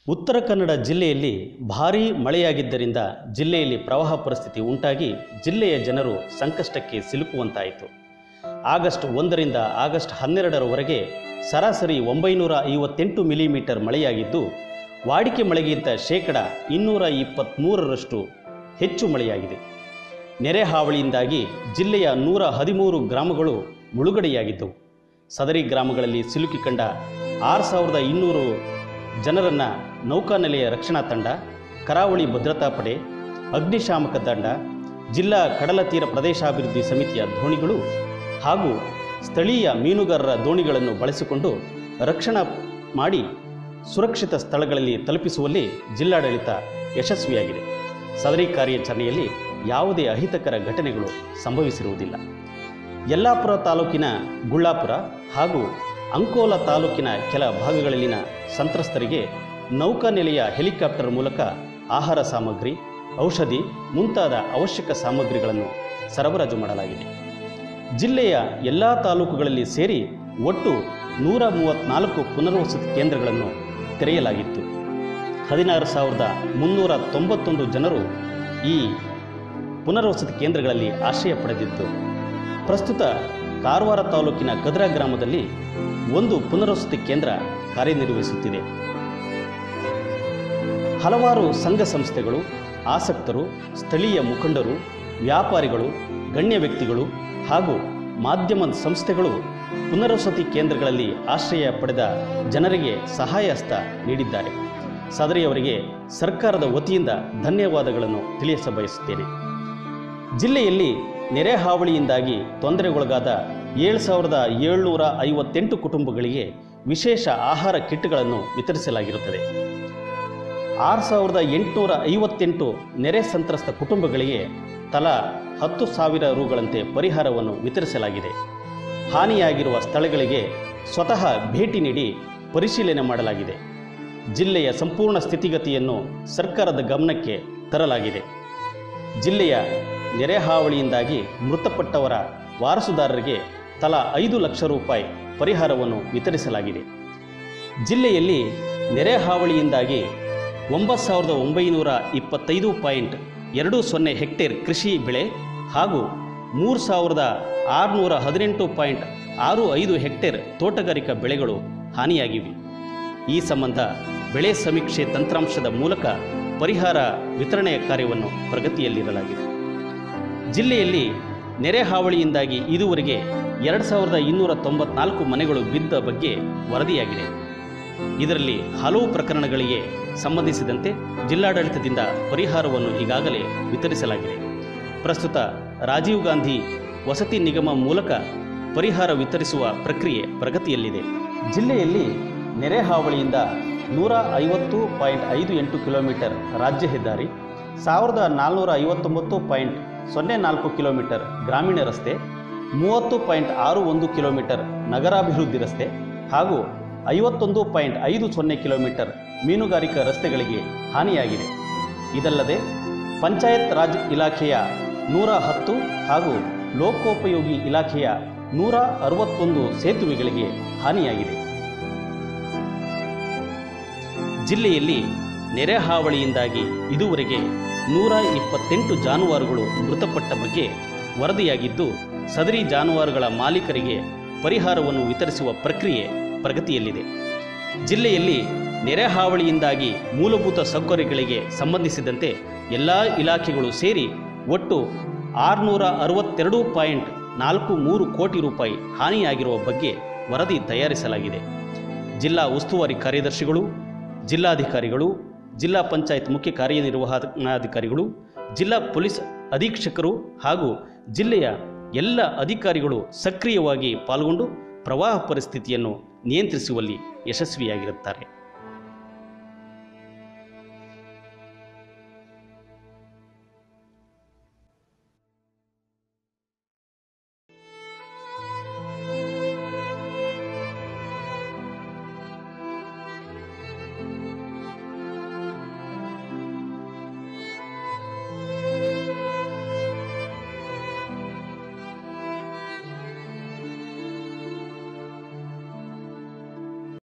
ಉತ್ತರ ಕನ್ನಡ ಜಿಲ್ಲೆಯಲ್ಲಿ ಭಾರೀ ಮಳೆಯಾಗಿದ್ದರಿಂದ ಜಿಲ್ಲೆಯಲ್ಲಿ ಪ್ರವಾಹ ಪರಿಸ್ಥಿತಿ ಉಂಟಾಗಿ ಜಿಲ್ಲೆಯ ಜನರು ಸಂಕಷ್ಟಕ್ಕೆ ಸಿಲುಕುವಂತಾಯಿತು ಆಗಸ್ಟ್ ಒಂದರಿಂದ ಆಗಸ್ಟ್ ಹನ್ನೆರಡರವರೆಗೆ ಸರಾಸರಿ ಒಂಬೈನೂರ ಐವತ್ತೆಂಟು ಮಿಲಿಮೀಟರ್ ಮಳೆಯಾಗಿದ್ದು ವಾಡಿಕೆ ಮಳೆಗಿಂತ ಶೇಕಡ ಇನ್ನೂರ ಇಪ್ಪತ್ತ್ಮೂರರಷ್ಟು ಹೆಚ್ಚು ಮಳೆಯಾಗಿದೆ ನೆರೆ ಹಾವಳಿಯಿಂದಾಗಿ ಜಿಲ್ಲೆಯ ನೂರ ಹದಿಮೂರು ಗ್ರಾಮಗಳು ಮುಳುಗಡೆಯಾಗಿದ್ದವು ಸದರಿ ಗ್ರಾಮಗಳಲ್ಲಿ ಸಿಲುಕಿಕೊಂಡ ಆರು ಸಾವಿರದ ಇನ್ನೂರು ಜನರನ್ನು ನೌಕಾನೆಲೆಯ ರಕ್ಷಣಾ ತಂಡ ಕರಾವಳಿ ಭದ್ರತಾ ಪಡೆ ಅಗ್ನಿಶಾಮಕ ತಂಡ ಜಿಲ್ಲಾ ಕಡಲ ತೀರ ಪ್ರದೇಶಾಭಿವೃದ್ಧಿ ಸಮಿತಿಯ ದೋಣಿಗಳು ಹಾಗೂ ಸ್ಥಳೀಯ ಮೀನುಗಾರರ ದೋಣಿಗಳನ್ನು ಬಳಸಿಕೊಂಡು ರಕ್ಷಣಾ ಮಾಡಿ ಸುರಕ್ಷಿತ ಸ್ಥಳಗಳಲ್ಲಿ ತಲುಪಿಸುವಲ್ಲಿ ಜಿಲ್ಲಾಡಳಿತ ಯಶಸ್ವಿಯಾಗಿದೆ ಸದರಿ ಕಾರ್ಯಾಚರಣೆಯಲ್ಲಿ ಯಾವುದೇ ಅಹಿತಕರ ಘಟನೆಗಳು ಸಂಭವಿಸಿರುವುದಿಲ್ಲ ಯಲ್ಲಾಪುರ ತಾಲೂಕಿನ ಗುಳ್ಳಾಪುರ ಹಾಗೂ ಅಂಕೋಲ ತಾಲೂಕಿನ ಕೆಲ ಭಾಗಗಳಲ್ಲಿನ ಸಂತ್ರಸ್ತರಿಗೆ ನೌಕಾನೆಲೆಯ ಹೆಲಿಕಾಪ್ಟರ್ ಮೂಲಕ ಆಹಾರ ಸಾಮಗ್ರಿ ಔಷಧಿ ಮುಂತಾದ ಅವಶ್ಯಕ ಸಾಮಗ್ರಿಗಳನ್ನು ಸರಬರಾಜು ಮಾಡಲಾಗಿದೆ ಜಿಲ್ಲೆಯ ಎಲ್ಲ ತಾಲೂಕುಗಳಲ್ಲಿ ಸೇರಿ ಒಟ್ಟು ನೂರ ಮೂವತ್ತ್ನಾಲ್ಕು ಪುನರ್ವಸತಿ ಕೇಂದ್ರಗಳನ್ನು ತೆರೆಯಲಾಗಿತ್ತು ಹದಿನಾರು ಸಾವಿರದ ಮುನ್ನೂರ ತೊಂಬತ್ತೊಂದು ಜನರು ಈ ಪುನರ್ವಸತಿ ಕೇಂದ್ರಗಳಲ್ಲಿ ಆಶ್ರಯ ಪಡೆದಿದ್ದು ಪ್ರಸ್ತುತ ಕಾರವಾರ ತಾಲೂಕಿನ ಗದ್ರಾ ಗ್ರಾಮದಲ್ಲಿ ಒಂದು ಪುನರ್ವಸತಿ ಕೇಂದ್ರ ಕಾರ್ಯನಿರ್ವಹಿಸುತ್ತಿದೆ ಹಲವಾರು ಸಂಘ ಸಂಸ್ಥೆಗಳು ಆಸಕ್ತರು ಸ್ಥಳೀಯ ಮುಖಂಡರು ವ್ಯಾಪಾರಿಗಳು ಗಣ್ಯ ವ್ಯಕ್ತಿಗಳು ಹಾಗೂ ಮಾಧ್ಯಮ ಸಂಸ್ಥೆಗಳು ಪುನರ್ವಸತಿ ಕೇಂದ್ರಗಳಲ್ಲಿ ಆಶ್ರಯ ಪಡೆದ ಜನರಿಗೆ ಸಹಾಯ ಹಸ್ತ ನೀಡಿದ್ದಾರೆ ಸದರಿಯವರಿಗೆ ಸರ್ಕಾರದ ವತಿಯಿಂದ ಧನ್ಯವಾದಗಳನ್ನು ತಿಳಿಸ ಬಯಸುತ್ತೇನೆ ಜಿಲ್ಲೆಯಲ್ಲಿ ನೆರೆ ಹಾವಳಿಯಿಂದಾಗಿ ತೊಂದರೆಗೊಳಗಾದ ಏಳು ಸಾವಿರದ ಏಳ್ನೂರ ಐವತ್ತೆಂಟು ಕುಟುಂಬಗಳಿಗೆ ವಿಶೇಷ ಆಹಾರ ಕಿಟ್ಗಳನ್ನು ವಿತರಿಸಲಾಗಿರುತ್ತದೆ ಆರು ಸಾವಿರದ ಎಂಟುನೂರ ಐವತ್ತೆಂಟು ನೆರೆ ಸಂತ್ರಸ್ತ ಕುಟುಂಬಗಳಿಗೆ ತಲಾ ಹತ್ತು ಸಾವಿರ ರುಗಳಂತೆ ಪರಿಹಾರವನ್ನು ವಿತರಿಸಲಾಗಿದೆ ಹಾನಿಯಾಗಿರುವ ಸ್ಥಳಗಳಿಗೆ ಸ್ವತಃ ಭೇಟಿ ನೀಡಿ ಪರಿಶೀಲನೆ ಮಾಡಲಾಗಿದೆ ಜಿಲ್ಲೆಯ ಸಂಪೂರ್ಣ ಸ್ಥಿತಿಗತಿಯನ್ನು ಸರ್ಕಾರದ ಗಮನಕ್ಕೆ ತರಲಾಗಿದೆ ಜಿಲ್ಲೆಯ ನೆರೆ ಹಾವಳಿಯಿಂದಾಗಿ ಮೃತಪಟ್ಟವರ ವಾರಸುದಾರರಿಗೆ ತಲಾ ಐದು ಲಕ್ಷ ರೂಪಾಯಿ ಪರಿಹಾರವನ್ನು ವಿತರಿಸಲಾಗಿದೆ ಜಿಲ್ಲೆಯಲ್ಲಿ ನೆರೆ ಹಾವಳಿಯಿಂದಾಗಿ ಒಂಬತ್ತು ಸಾವಿರದ ಒಂಬೈನೂರ ಇಪ್ಪತ್ತೈದು ಪಾಯಿಂಟ್ ಎರಡು ಸೊನ್ನೆ ಹೆಕ್ಟೇರ್ ಕೃಷಿ ಬೆಳೆ ಹಾಗೂ ಮೂರು ಸಾವಿರದ ಆರುನೂರ ಹದಿನೆಂಟು ಪಾಯಿಂಟ್ ಆರು ಐದು ಹೆಕ್ಟೇರ್ ತೋಟಗಾರಿಕಾ ಬೆಳೆಗಳು ಹಾನಿಯಾಗಿವೆ ಈ ಸಂಬಂಧ ಬೆಳೆ ಸಮೀಕ್ಷೆ ತಂತ್ರಾಂಶದ ಮೂಲಕ ಪರಿಹಾರ ವಿತರಣೆಯ ಕಾರ್ಯವನ್ನು ಪ್ರಗತಿಯಲ್ಲಿರಲಾಗಿದೆ ಜಿಲ್ಲೆಯಲ್ಲಿ ನೆರೆ ಹಾವಳಿಯಿಂದಾಗಿ ಇದುವರೆಗೆ ಎರಡು ಸಾವಿರದ ಇನ್ನೂರ ತೊಂಬತ್ನಾಲ್ಕು ಮನೆಗಳು ಬಿದ್ದ ಬಗ್ಗೆ ವರದಿಯಾಗಿದೆ ಇದರಲ್ಲಿ ಹಲವು ಪ್ರಕರಣಗಳಿಗೆ ಸಂಬಂಧಿಸಿದಂತೆ ಜಿಲ್ಲಾಡಳಿತದಿಂದ ಪರಿಹಾರವನ್ನು ಈಗಾಗಲೇ ವಿತರಿಸಲಾಗಿದೆ ಪ್ರಸ್ತುತ ರಾಜೀವ್ ಗಾಂಧಿ ವಸತಿ ನಿಗಮ ಮೂಲಕ ಪರಿಹಾರ ವಿತರಿಸುವ ಪ್ರಕ್ರಿಯೆ ಪ್ರಗತಿಯಲ್ಲಿದೆ ಜಿಲ್ಲೆಯಲ್ಲಿ ನೆರೆ ಹಾವಳಿಯಿಂದ ನೂರ ಐವತ್ತು ಪಾಯಿಂಟ್ ಐದು ಎಂಟು ಕಿಲೋಮೀಟರ್ ರಾಜ್ಯ ಹೆದ್ದಾರಿ ಸಾವಿರದ ನಾಲ್ನೂರ ಐವತ್ತೊಂಬತ್ತು ಪಾಯಿಂಟ್ ಸೊನ್ನೆ ನಾಲ್ಕು ಕಿಲೋಮೀಟರ್ ಗ್ರಾಮೀಣ ರಸ್ತೆ ಮೂವತ್ತು ಪಾಯಿಂಟ್ ಆರು ಒಂದು ಕಿಲೋಮೀಟರ್ ನಗರಾಭಿವೃದ್ಧಿ ರಸ್ತೆ ಹಾಗೂ ಐವತ್ತೊಂದು ಪಾಯಿಂಟ್ ಐದು ಸೊನ್ನೆ ಕಿಲೋಮೀಟರ್ ಮೀನುಗಾರಿಕಾ ರಸ್ತೆಗಳಿಗೆ ಹಾನಿಯಾಗಿದೆ ಇದಲ್ಲದೆ ಪಂಚಾಯತ್ ರಾಜ್ ಇಲಾಖೆಯ ನೂರ ಹತ್ತು ಹಾಗೂ ಲೋಕೋಪಯೋಗಿ ಇಲಾಖೆಯ ನೂರ ಅರವತ್ತೊಂದು ಸೇತುವೆಗಳಿಗೆ ಹಾನಿಯಾಗಿದೆ ಜಿಲ್ಲೆಯಲ್ಲಿ ನೆರೆ ಹಾವಳಿಯಿಂದಾಗಿ ಇದುವರೆಗೆ ನೂರ ಇಪ್ಪತ್ತೆಂಟು ಜಾನುವಾರುಗಳು ಮೃತಪಟ್ಟ ಬಗ್ಗೆ ವರದಿಯಾಗಿದ್ದು ಸದರಿ ಜಾನುವಾರುಗಳ ಮಾಲೀಕರಿಗೆ ಪರಿಹಾರವನ್ನು ವಿತರಿಸುವ ಪ್ರಕ್ರಿಯೆ ಪ್ರಗತಿಯಲ್ಲಿದೆ ಜಿಲ್ಲೆಯಲ್ಲಿ ನೆರೆ ಹಾವಳಿಯಿಂದಾಗಿ ಮೂಲಭೂತ ಸೌಕರ್ಯಗಳಿಗೆ ಸಂಬಂಧಿಸಿದಂತೆ ಎಲ್ಲ ಇಲಾಖೆಗಳು ಸೇರಿ ಒಟ್ಟು ಆರುನೂರ ಅರವತ್ತೆರಡು ಪಾಯಿಂಟ್ ನಾಲ್ಕು ಮೂರು ಕೋಟಿ ರೂಪಾಯಿ ಹಾನಿಯಾಗಿರುವ ಬಗ್ಗೆ ವರದಿ ತಯಾರಿಸಲಾಗಿದೆ ಜಿಲ್ಲಾ ಉಸ್ತುವಾರಿ ಕಾರ್ಯದರ್ಶಿಗಳು ಜಿಲ್ಲಾಧಿಕಾರಿಗಳು ಜಿಲ್ಲಾ ಪಂಚಾಯತ್ ಮುಖ್ಯ ಕಾರ್ಯನಿರ್ವಹಣಾಧಿಕಾರಿಗಳು ಜಿಲ್ಲಾ ಪೊಲೀಸ್ ಅಧೀಕ್ಷಕರು ಹಾಗೂ ಜಿಲ್ಲೆಯ ಎಲ್ಲ ಅಧಿಕಾರಿಗಳು ಸಕ್ರಿಯವಾಗಿ ಪಾಲ್ಗೊಂಡು ಪ್ರವಾಹ ಪರಿಸ್ಥಿತಿಯನ್ನು ನಿಯಂತ್ರಿಸುವಲ್ಲಿ ಯಶಸ್ವಿಯಾಗಿರುತ್ತಾರೆ